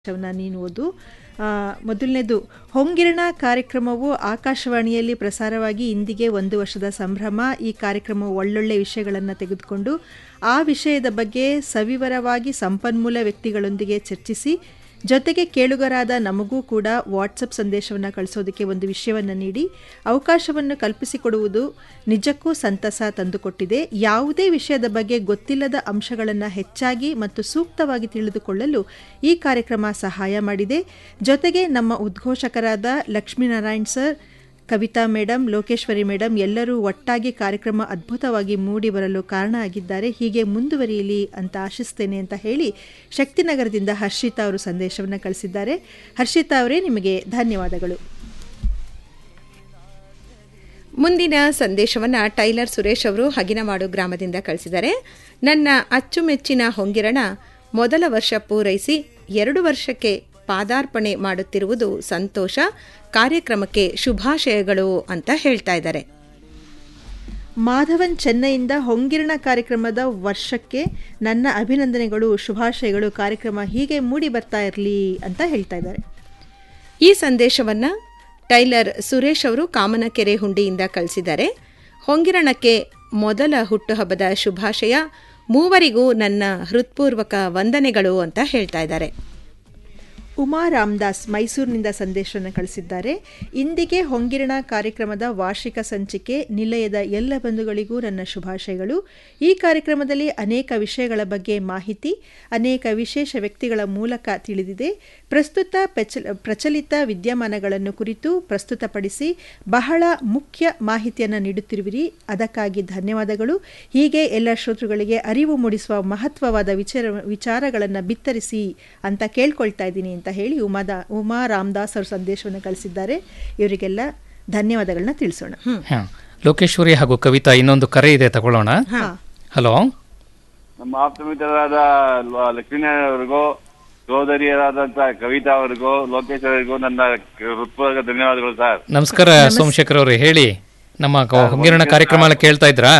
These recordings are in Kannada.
ಸಂದೇಶವನ್ನ ನೀನು ಓದು ಆ, ಮೊದಲನೇದು ಹೊಂಗಿರಣ ಕಾರ್ಯಕ್ರಮವು ಆಕಾಶವಾಣಿಯಲ್ಲಿ ಪ್ರಸಾರವಾಗಿ ಇಂದಿಗೆ ಒಂದು ವರ್ಷದ ಸಂಭ್ರಮ ಈ ಕಾರ್ಯಕ್ರಮವು ಒಳ್ಳೊಳ್ಳೆ ವಿಷಯಗಳನ್ನು ತೆಗೆದುಕೊಂಡು ಆ ವಿಷಯದ ಬಗ್ಗೆ ಸವಿವರವಾಗಿ ಸಂಪನ್ಮೂಲ ವ್ಯಕ್ತಿಗಳೊಂದಿಗೆ ಚರ್ಚಿಸಿ ಜೊತೆಗೆ ಕೇಳುಗರಾದ ನಮಗೂ ಕೂಡ ವಾಟ್ಸಪ್ ಸಂದೇಶವನ್ನು ಕಳಿಸೋದಕ್ಕೆ ಒಂದು ವಿಷಯವನ್ನು ನೀಡಿ ಅವಕಾಶವನ್ನು ಕಲ್ಪಿಸಿಕೊಡುವುದು ನಿಜಕ್ಕೂ ಸಂತಸ ತಂದುಕೊಟ್ಟಿದೆ ಯಾವುದೇ ವಿಷಯದ ಬಗ್ಗೆ ಗೊತ್ತಿಲ್ಲದ ಅಂಶಗಳನ್ನು ಹೆಚ್ಚಾಗಿ ಮತ್ತು ಸೂಕ್ತವಾಗಿ ತಿಳಿದುಕೊಳ್ಳಲು ಈ ಕಾರ್ಯಕ್ರಮ ಸಹಾಯ ಮಾಡಿದೆ ಜೊತೆಗೆ ನಮ್ಮ ಉದ್ಘೋಷಕರಾದ Lakshminarayan sir Kavitha madam Lokeshwari madam ಎಲ್ಲರೂ ಒಟ್ಟಾಗಿ ಕಾರ್ಯಕ್ರಮ ಅದ್ಭುತವಾಗಿ ಮೂಡಿ ಬರಲು ಕಾರಣ ಆಗಿದ್ದಾರೆ ಹೀಗೆ ಮುಂದುವರಿಯಲಿ ಅಂತ ಆಶಿಸ್ತೇನೆ ಅಂತ ಹೇಳಿ ಶಕ್ತಿನಗರದಿಂದ ಹರ್ಷಿತಾ ಅವರು ಸಂದೇಶವನ್ನು ಕಳಿಸಿದ್ದಾರೆ ಹರ್ಷಿತಾ ಅವರೇ ನಿಮಗೆ ಧನ್ಯವಾದಗಳು ಮುಂದಿನ ಸಂದೇಶವನ್ನ ಟೈಲರ್ ಸುರೇಶ್ ಅವರು ಹಗಿನಮಾಡು ಗ್ರಾಮದಿಂದ ಕಳಿಸಿದ್ದಾರೆ ನನ್ನ ಅಚ್ಚುಮೆಚ್ಚಿನ ಹೊಂಗಿರಣ ಮೊದಲ ವರ್ಷ ಪೂರೈಸಿ ಎರಡು ವರ್ಷಕ್ಕೆ ಪಾದಾರ್ಪಣೆ ಮಾಡುತ್ತಿರುವುದು ಸಂತೋಷ ಕಾರ್ಯಕ್ರಮಕ್ಕೆ ಶುಭಾಶಯಗಳು ಅಂತ ಹೇಳ್ತಾ ಇದ್ದಾರೆ ಮಾಧವನ್ ಚೆನ್ನೈಯಿಂದ ಹೊಂಗಿರಣ ಕಾರ್ಯಕ್ರಮದ ವರ್ಷಕ್ಕೆ ನನ್ನ ಅಭಿನಂದನೆಗಳು ಶುಭಾಶಯಗಳು ಕಾರ್ಯಕ್ರಮ ಹೀಗೆ ಮೂಡಿ ಬರ್ತಾ ಇರಲಿ ಅಂತ ಹೇಳ್ತಾ ಇದ್ದಾರೆ ಈ ಸಂದೇಶವನ್ನ ಟೈಲರ್ ಸುರೇಶ್ ಅವರು ಕಾಮನಕೆರೆ ಹುಂಡಿಯಿಂದ ಕಳಿಸಿದ್ದಾರೆ ಹೊಂಗಿರಣಕ್ಕೆ ಮೊದಲ ಹುಟ್ಟುಹಬ್ಬದ ಶುಭಾಶಯ ಮೂವರಿಗೂ ನನ್ನ ಹೃತ್ಪೂರ್ವಕ ವಂದನೆಗಳು ಅಂತ ಹೇಳ್ತಾ ಇದ್ದಾರೆ ಉಮಾ ರಾಮದಾಸ್ ಮೈಸೂರಿನಿಂದ ಸಂದೇಶವನ್ನು ಕಳಿಸಿದ್ದಾರೆ ಇಂದಿಗೆ ಹೊಂಗಿರಣ ಕಾರ್ಯಕ್ರಮದ ವಾರ್ಷಿಕ ಸಂಚಿಕೆ ನಿಲಯದ ಎಲ್ಲ ಬಂಧುಗಳಿಗೂ ನನ್ನ ಶುಭಾಶಯಗಳು ಈ ಕಾರ್ಯಕ್ರಮದಲ್ಲಿ ಅನೇಕ ವಿಷಯಗಳ ಬಗ್ಗೆ ಮಾಹಿತಿ ಅನೇಕ ವಿಶೇಷ ವ್ಯಕ್ತಿಗಳ ಮೂಲಕ ತಿಳಿದಿದೆ ಪ್ರಸ್ತುತ ಪ್ರಚ- ಪ್ರಚಲಿತ ವಿದ್ಯಮಾನಗಳನ್ನು ಕುರಿತು ಪ್ರಸ್ತುತಪಡಿಸಿ ಬಹಳ ಮುಖ್ಯ ಮಾಹಿತಿಯನ್ನು ನೀಡುತ್ತಿರುವಿರಿ ಅದಕ್ಕಾಗಿ ಧನ್ಯವಾದಗಳು ಹೀಗೆ ಎಲ್ಲ ಶ್ರೋತೃಗಳಿಗೆ ಅರಿವು ಮೂಡಿಸುವ ಮಹತ್ವವಾದ ವಿಚಾರ ವಿಚಾರಗಳನ್ನು ಬಿತ್ತರಿಸಿ ಅಂತ ಕೇಳ್ಕೊಳ್ತಾ ಇದ್ದೀನಿ ಅಂತ ಹೇಳಿ ಉಮಾದ ಉಮಾ ರಾಮದಾಸ್ ಅವರು ಸಂದೇಶವನ್ನು ಕಳಿಸಿದ್ದಾರೆ ಇವರಿಗೆಲ್ಲ ಧನ್ಯವಾದಗಳನ್ನ ತಿಳಿಸೋಣ ಹಾ ಲೋಕೇಶ್ವರಿ ಹಾಗೂ ಕವಿತಾ ಇನ್ನೊಂದು ಕರೆ ಇದೆ ತಗೊಳ್ಳೋಣ ಹಲೋ ನಮ್ಮ ಆಪ್ತ ಮಿತ್ರರಾದ ಲ- ಲಕ್ಷ್ಮೀನಾರಾಯಣ ಅವರಿಗೂ ಸೋದರಿಯರಾದಂತ ಕವಿತಾ ಅವರಿಗೂ ಲೋಕೇಶ್ ಅವರಿಗೂ ನನ್ನ ಹೃತ್ಪೂರ್ವಕ ಧನ್ಯವಾದಗಳು ಸರ್ ನಮಸ್ಕಾರ ಸೋಮಶೇಖರ್ ಅವ್ರೆ ಹೇಳಿ ನಮ್ಮ ಕ- ಹೊಂಗಿರಣ ಕಾರ್ಯಕ್ರಮ ಎಲ್ಲ ಕೇಳ್ತಾ ಇದ್ರಾ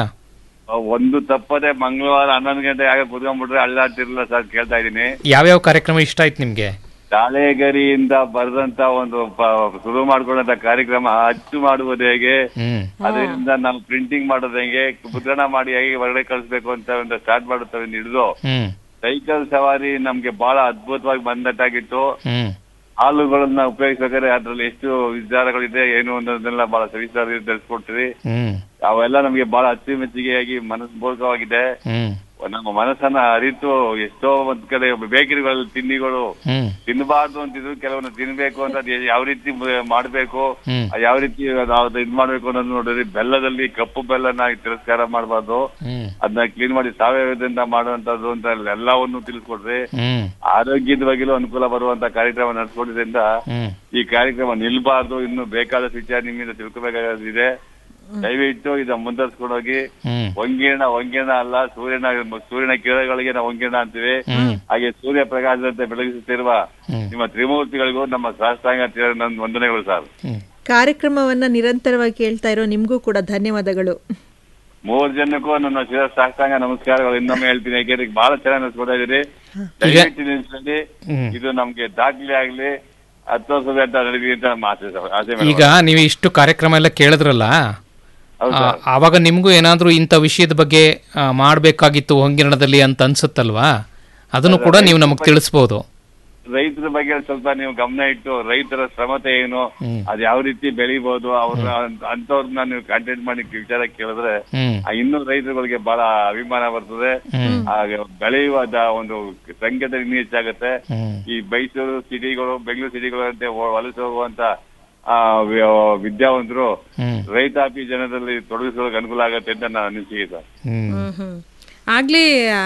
ಒಂದು ತಪ್ಪದೆ ಮಂಗಳವಾರ ಹನ್ನೊಂದು ಗಂಟೆ ಆಗ ಕುತ್ಕೊಂಡ್ಬಿಟ್ರೆ ಅಳ್ಳಾಡ್ತಿರ್ಲಿಲ್ಲ ಸರ್ ಕೇಳ್ತಾ ಇದ್ದೀನಿ ಯಾವ್ಯಾವ ಕಾರ್ಯಕ್ರಮ ಇಷ್ಟ ಆಯ್ತು ನಿಮ್ಗೆ ಶಾಲೆಗರಿಯಿಂದ ಬರೆದಂತ ಒಂದು ಪ- ಶುರು ಮಾಡ್ಕೊಂಡಂತ ಕಾರ್ಯಕ್ರಮ ಅಚ್ಚು ಮಾಡುವುದು ಹೇಗೆ ಹ್ಮ್ ಅದರಿಂದ ನಾವು ಪ್ರಿಂಟಿಂಗ್ ಮಾಡೋದು ಹೆಂಗೆ ಮುದ್ರಣ ಮಾಡಿ ಹೇಗೆ ಹೊರಗಡೆ ಕಳಿಸ್ಬೇಕು ಅಂತ ಒಂದು ಸ್ಟಾರ್ಟ್ ಮಾಡುತ್ತವೆ ಹಿಡಿದು ಹ್ಮ್ ಸೈಕಲ್ ಸವಾರಿ ನಮ್ಗೆ ಬಹಳ ಅದ್ಭುತವಾಗಿ ಬಂದಟ್ಟಾಗಿತ್ತು ಹ್ಮ್ ಹಾಲುಗಳನ್ನ ಉಪಯೋಗಿಸ್ಬೇಕಾದ್ರೆ ಅದ್ರಲ್ಲಿ ಎಷ್ಟು ವಿಚಾರಗಳಿದೆ ಏನು ಅನ್ನೋದನ್ನೆಲ್ಲ ಬಹಳ ಸವಿಸ್ತಾರವಾಗಿ ತಿಳಿಸ್ಕೊಡ್ತೀವಿ ಹ್ಮ್ ಅವೆಲ್ಲ ನಮ್ಗೆ ಬಹಳ ಅಚ್ಚುಮೆಚ್ಚುಗೆಯಾಗಿ ಮನಸ್ಪೂರ್ವಕವಾಗಿದೆ ಹ್ಮ್ ನಮ್ಮ ಮನಸ್ಸನ್ನ ಅರಿತು ಎಷ್ಟೋ ಒಂದ್ ಕಡೆ ಬೇಕರಿಗಳಲ್ಲಿ ತಿಂಡಿಗಳು ಹ್ಮ್ ತಿನ್ನಬಾರ್ದು ಅಂತಿದ್ರು ಕೆಲವನ್ನ ತಿನ್ಬೇಕು ಅಂತ ಅದ್ ಯಾವ ರೀತಿ ಮ- ಮಾಡ್ಬೇಕು ಹ್ಮ್ ಅದ್ ಯಾವ ರೀತಿ ಅದ್ ಇದ್ ಮಾಡ್ಬೇಕು ಅನ್ನೋದು ನೋಡಿದ್ರಿ ಬೆಲ್ಲದಲ್ಲಿ ಕಪ್ಪು ಬೆಲ್ಲನ ತಿರಸ್ಕಾರ ಮಾಡಬಾರ್ದು ಹ್ಮ್ ಅದನ್ನ ಕ್ಲೀನ್ ಮಾಡಿ ಸಾವಯವದಿಂದ ಮಾಡುವಂತದ್ದು ಅಂತ ಎಲ್ಲವನ್ನು ತಿಳಿಸ್ಕೊಡ್ರಿ ಹ್ಮ್ ಆರೋಗ್ಯದ ಬಗ್ಗೆಲೂ ಅನುಕೂಲ ಬರುವಂತ ಕಾರ್ಯಕ್ರಮ ನಡೆಸ್ಕೊಟ್ಟಿದ್ರಿಂದ ಹ್ಮ್ ಈ ಕಾರ್ಯಕ್ರಮ ನಿಲ್ಬಾರ್ದು ಇನ್ನು ಬೇಕಾದಷ್ಟು ವಿಚಾರ ನಿಮ್ಮಿಂದ ತಿಳ್ಕೊಬೇಕಾಗಿದೆ ದಯವಿಟ್ಟು ಇದ ಮುಂದರ್ಸ್ಕೊಂಡು ಹೋಗಿ ಹ್ಮ್ ವಂಗಿರಣ ವಂಗಿರಣ ಅಲ್ಲ ಸೂರ್ಯನ ಸೂರ್ಯನ ಕಿರಣಗಳಿಗೆ ನಾವು ವಂಗಿರಣ ಅಂತೀವಿ ಹಾಗೆ ಸೂರ್ಯ ಪ್ರಕಾಶದಂತೆ ಬೆಳಗಿಸುತ್ತಿರುವ ಹ್ಮ್. ನಿಮ್ಮ ತ್ರಿಮೂರ್ತಿಗಳಿಗೂ ನಮ್ಮ ಸಾಷ್ಟಾಂಗ ತೀರ- ನನ್ನ ವಂದನೆಗಳು ಸರ್ ಹ್ಮ್ ಕಾರ್ಯಕ್ರಮವನ್ನು ನಿರಂತರವಾಗಿ ಕೇಳ್ತಾ ಇರೋ ನಿಮಗೂ ಕೂಡ ಧನ್ಯವಾದಗಳು ಮೂರ್ ಜನಕ್ಕೂ ನನ್ನ ಶಿರ ಸಾಷ್ಟಾಂಗ ನಮಸ್ಕಾರಗಳು ಇನ್ನೊಮ್ಮೆ ಹೇಳ್ತೀನಿ ಯಾಕೆಂದ್ರೆ ಬಹಳ ಚೆನ್ನಾಗಿ ನಡೆಸ್ಕೊಡ್ತಾ ಇದೀರಿ ದಯವಿಟ್ಟು ನಿಲ್ಸಲ್ಲಿ ಹ್ಮ್. ಇದು ನಮ್ಗೆ ದಾಖಲೆ ಆಗ್ಲಿ ಹತ್ತು ವರ್ಷದ ಅಂತ ನಡೀಲಿ ಅಂತ ನಮ್ಮ ಆಸೆ ಸರ್. ಆಸೆ ಮೇಡಮ್. ಈಗ ನೀವು ಇಷ್ಟು ಕಾರ್ಯಕ್ರಮ ಎಲ್ಲ ಕೇಳಿದ್ರಲ್ಲ ಹೌದು ಆ, ಸರ್. ಆವಾಗ ನಿಮ್ಗೂ ಏನಾದ್ರೂ ಇಂಥ ವಿಷಯದ ಬಗ್ಗೆ ಆ, ಮಾಡ್ಬೇಕಾಗಿತ್ತು ಹೊಂಗಿರಣದಲ್ಲಿ ಅಂತ ಅನ್ಸುತ್ತಲ್ವಾ ಅದನ್ನು ಕೂಡ ನೀವು ನಮಗೆ ತಿಳಿಸ್ಬೋದು ರೈತರ ಬಗ್ಗೆ ಸ್ವಲ್ಪ ನೀವು ಗಮನ ಇಟ್ಟು ರೈತರ ಶ್ರಮತೆ ಏನು ಹ್ಮ್. ಅದ್ ಯಾವ ರೀತಿ ಬೆಳಿಬಹುದು ಅವ್ರ ಅಂತವ್ರನ್ನ ನೀವು ಕಾಂಟ್ಯಾಕ್ಟ್ ಮಾಡಿ ವಿಚಾರ ಕೇಳಿದ್ರೆ ಹ್ಮ್ ಆ ಇನ್ನೂ ರೈತರುಗಳಿಗೆ ಬಹಳ ಅಭಿಮಾನ ಬರ್ತದೆ ಹ್ಮ್ ಹಾಗೆ ಬೆಳೆಯುವ ದ- ಒಂದು ಸಂಖ್ಯೆದಲ್ಲಿ ಇನ್ನೂ ಹೆಚ್ಚಾಗುತ್ತೆ ಹ್ಮ್ ಈ ಮೈಸೂರು ಸಿಟಿಗಳು ಬೆಂಗಳೂರು ಸಿಟಿಗಳು ಅಂತೆ ಹೊ- ವಲಸೆ ಹೋಗುವಂತ ಆ ವಿ- ವಿದ್ಯಾವಂತರು ಹ್ಮ್ ರೈತಾಪಿ ಜನರಲ್ಲಿ ತೊಡಗಿಸೋಕೆ ಅನುಕೂಲ ಆಗುತ್ತೆ ಅಂತ ನಾನು ಅನಿಸಿಕೆ ಸರ್ ಹ್ಮ್ ಹ್ಮ್ ಹ್ಮ್ ಆಗ್ಲೇ ಆ,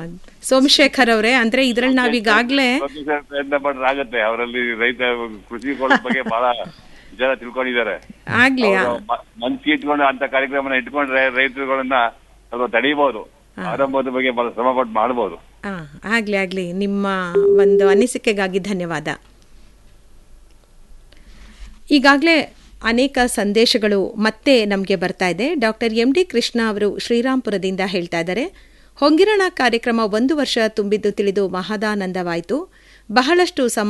ಸೋಮಶೇಖರ್ ಅವರೇ ಅಂದ್ರೆ ಇದ್ರಲ್ಲಿ ನಾವೀಗಾಗ್ಲೇ ಪ್ರೊಫೆಸರ್ ಪ್ರಯತ್ನ ಪಟ್ರೆ ಆಗತ್ತೆ ಅವರಲ್ಲಿ ರೈತ ಕೃಷಿ ಬಗ್ಗೆ ಬಹಳ ಜನ ತಿಳ್ಕೊಂಡಿದ್ದಾರೆ ಆಗ್ಲಿ ಆ, ಅವ್ರು ಮ- ಮನ್ಸಿಗೆ ಇಟ್ಕೊಂಡು ಅಂತ ಕಾರ್ಯಕ್ರಮನ ಇಟ್ಕೊಂಡ್ರೆ ರೈತರುಗಳನ್ನ ಸ್ವಲ್ಪ ತಡೀಬಹುದು ಆರಂಭದ ಬಗ್ಗೆ ಬಹಳ ಶ್ರಮ ಪಟ್ಟು ಮಾಡಬಹುದು ಆ, ಆಗ್ಲಿ ಆಗ್ಲಿ ನಿಮ್ಮ ಒಂದು ಅನಿಸಿಕೆಗಾಗಿ ಧನ್ಯವಾದ ಈಗಾಗಲೇ ಅನೇಕ ಸಂದೇಶಗಳು ಮತ್ತೆ ನಮಗೆ ಬರ್ತಾ ಇದೆ ಡಾಕ್ಟರ್ ಎಂ ಡಿ ಕೃಷ್ಣ ಅವರು ಶ್ರೀರಾಂಪುರದಿಂದ ಹೇಳ್ತಾ ಇದ್ದಾರೆ ಹೊಂಗಿರಣ ಕಾರ್ಯಕ್ರಮ ಒಂದು ವರ್ಷ ತುಂಬಿದ್ದು ತಿಳಿದು ಮಹದಾನಂದವಾಯಿತು ಬಹಳಷ್ಟು ಸಮ